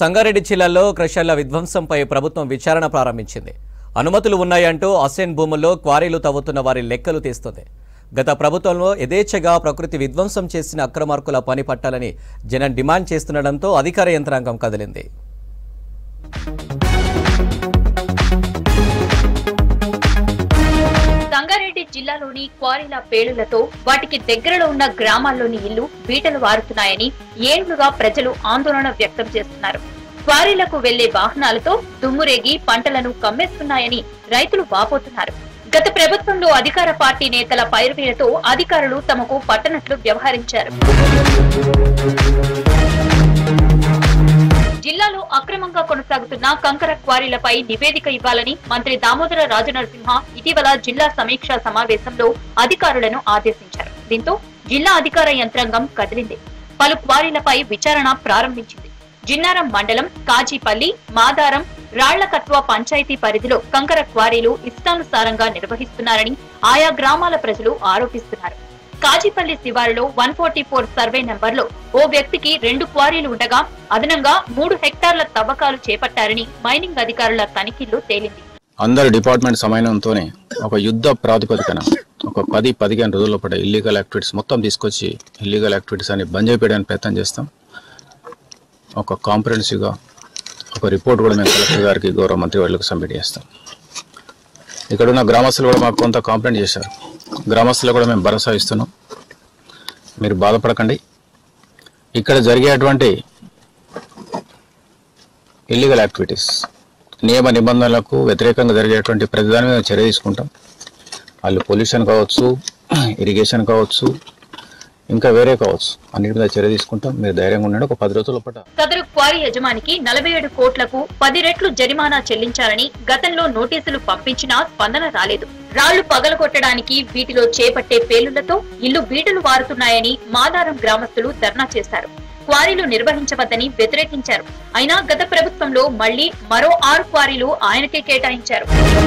సంగారెడ్డి జిల్లాలో క్రషర్ల విధ్వంసంపై ప్రభుత్వం విచారణ ప్రారంభించింది అనుమతులు ఉన్నాయంటూ అసెన్ భూముల్లో క్వారీలు తవ్వుతున్న వారి లెక్కలు తీస్తుంది గత ప్రభుత్వంలో యథేచ్ఛగా ప్రకృతి విధ్వంసం చేసిన అక్రమార్కుల పని పట్టాలని జనం డిమాండ్ చేస్తుండటంతో అధికార యంత్రాంగం కదిలింది సంగారెడ్డి జిల్లాలోని క్వారీల పేలులతో వాటికి దగ్గరలో ఉన్న గ్రామాల్లోని ఇల్లు బీటలు వారుతున్నాయని ఏళ్లుగా ప్రజలు ఆందోళన వ్యక్తం చేస్తున్నారు క్వారీలకు వెళ్లే వాహనాలతో దుమ్మురేగి పంటలను కమ్మేస్తున్నాయని రైతులు వాపోతున్నారు గత ప్రభుత్వంలో అధికార పార్టీ నేతల పైరువీలతో అధికారులు తమకు పట్టనట్లు వ్యవహరించారు జిల్లాలో అక్రమంగా కొనసాగుతున్న కంకర క్వారీలపై నివేదిక ఇవ్వాలని మంత్రి దామోదర రాజనరసింహ ఇటీవల జిల్లా సమీక్షా సమావేశంలో అధికారులను ఆదేశించారు దీంతో జిల్లా అధికార యంత్రాంగం కదిలింది పలు క్వారీలపై విచారణ ప్రారంభించింది జిన్నారం మండలం కాజీపల్లి మాదారం రాళ్లకత్వ పంచాయతీ పరిధిలో కంకర క్వారీలు ఇష్టానుసారంగా నిర్వహిస్తున్నారని ఆయా గ్రామాల ప్రజలు ఆరోపిస్తున్నారు కాజీపల్లి శివారులో వన్ ఫోర్టీ ఫోర్ సర్వే నంబర్లో ఓ వ్యక్తికి రెండు క్వారీలు ఉండగా అదనంగా మూడు హెక్టార్ల తవ్వకాలు చేపట్టారని మైనింగ్ అధికారుల తనిఖీల్లో తేలింది అందరి డిపార్ట్మెంట్ సమన్వయంతోనే ఒక యుద్ధ ప్రాతిపదికన ఒక పది పదిహేను రోజుల పాటు ఇల్లీగల్ యాక్టివిటీస్ మొత్తం తీసుకొచ్చి ఇల్లీగల్ యాక్టివిటీస్ అని బంద్ చేయడానికి ప్రయత్నం చేస్తాం ఒక కాంప్రహెన్సివ్గా ఒక రిపోర్ట్ కూడా మేము కలెక్టర్ గారికి గౌరవ మంత్రి వాళ్ళకి సబ్మిట్ చేస్తాం ఇక్కడ ఉన్న గ్రామస్తులు కూడా మాకు కొంత కాంప్లైంట్ చేశారు గ్రామస్తులు కూడా మేము భరోసా ఇస్తున్నాం మీరు బాధపడకండి ఇక్కడ జరిగేటువంటి ఇల్లీగల్ యాక్టివిటీస్ నియమ నిబంధనలకు వ్యతిరేకంగా జరిగేటువంటి ప్రతిదాని మీద చర్య తీసుకుంటాం వాళ్ళు పొల్యూషన్ కావచ్చు ఇరిగేషన్ కావచ్చు ఇంకా వేరే కావచ్చు అన్నిటి మీద చర్య తీసుకుంటాం మీరు ధైర్యంగా ఉండండి ఒక పది రోజుల పాటు సదరు క్వారీ యజమానికి నలభై ఏడు కోట్లకు పది రెట్లు జరిమానా చెల్లించాలని గతంలో నోటీసులు పంపించినా స్పందన రాలేదు రాళ్లు పగలగొట్టడానికి వీటిలో చేపట్టే పేలులతో ఇల్లు బీటలు వారుతున్నాయని మాదారం గ్రామస్తులు ధర్నా చేశారు క్వారీలు నిర్వహించవద్దని వ్యతిరేకించారు అయినా గత ప్రభుత్వంలో మళ్లీ మరో ఆరు క్వారీలు ఆయనకే కేటాయించారు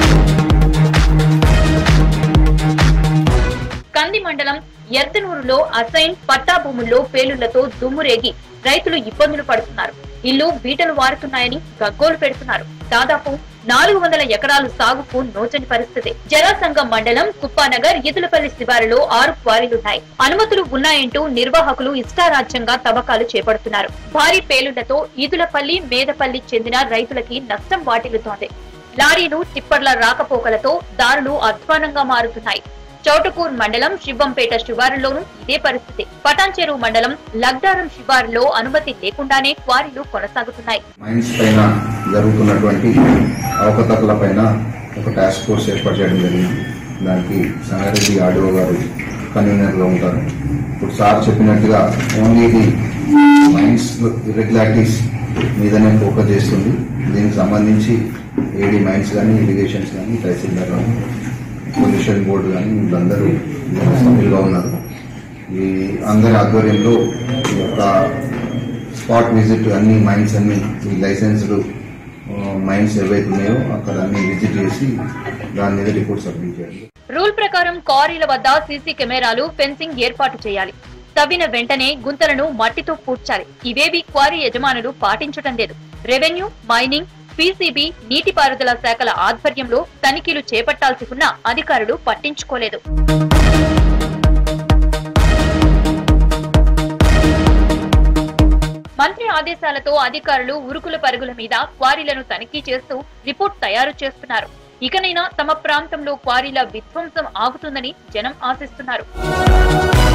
కంది మండలం ఎర్దనూరులో అసైన్ పట్టా భూముల్లో పేలుళ్లతో దుమ్మురేగి రైతులు ఇబ్బందులు పడుతున్నారు ఇల్లు బీటలు వారుతున్నాయని గగ్గోలు పెడుతున్నారు దాదాపు నాలుగు వందల ఎకరాలు సాగుకు నోచని పరిస్థితి జరాసంగం మండలం కుప్పానగర్ ఈదులపల్లి శివారులో ఆరు క్వారీలున్నాయి అనుమతులు ఉన్నాయంటూ నిర్వాహకులు ఇష్టారాజ్యంగా తవ్వకాలు చేపడుతున్నారు భారీ పేలుళ్లతో ఈదులపల్లి మేదపల్లి చెందిన రైతులకి నష్టం వాటిల్లుతోంది లారీలు టిప్పర్ల రాకపోకలతో దారులు అధ్వానంగా మారుతున్నాయి చౌటకూర్ మండలం శివంపేట శివారులోనూ ఇదే పరిస్థితి పటాన్చెరు మండలం లగ్దారం శివారులో అనుమతి లేకుండానే క్వారీలు కొనసాగుతున్నాయి మైన్స్ పైన జరుగుతున్నటువంటి అవకతవకల పైన ఒక టాస్క్ ఫోర్స్ ఏర్పాటు చేయడం జరిగింది దానికి సంగారెడ్డి ఆడియో గారు కన్వీనర్గా ఉంటారు ఇప్పుడు సార్ చెప్పినట్టుగా ఓన్లీ ఇది మైన్స్ ఇర్రెగ్యులారిటీస్ మీదనే ఫోకస్ చేస్తుంది దీనికి సంబంధించి ఏడి మైన్స్ కానీ ఇరిగేషన్స్ కానీ తహసీల్దార్ కానీ పొల్యూషన్ బోర్డు కానీ వీళ్ళందరూ సభ్యులుగా ఉన్నారు ఈ అందరి ఆధ్వర్యంలో ఈ యొక్క స్పాట్ విజిట్ అన్ని మైన్స్ అన్ని ఈ లైసెన్స్డ్ మైన్స్ ఏవైతే ఉన్నాయో అక్కడ అన్ని విజిట్ చేసి దాని మీద రిపోర్ట్ సబ్మిట్ చేయాలి రూల్ ప్రకారం క్వారీల వద్ద సీసీ కెమెరాలు ఫెన్సింగ్ ఏర్పాటు చేయాలి తవ్విన వెంటనే గుంతలను మట్టితో పూడ్చాలి ఇవేవి క్వారీ యజమానులు పాటించటం లేదు రెవెన్యూ మైనింగ్ పీసీబీ నీటిపారుదల శాఖల ఆధ్వర్యంలో తనిఖీలు చేపట్టాల్సి ఉన్న అధికారులు పట్టించుకోలేదు మంత్రి ఆదేశాలతో అధికారులు ఉరుకుల పరుగుల మీద క్వారీలను తనిఖీ చేస్తూ రిపోర్ట్ తయారు చేస్తున్నారు ఇకనైనా తమ ప్రాంతంలో క్వారీల విధ్వంసం ఆగుతుందని జనం ఆశిస్తున్నారు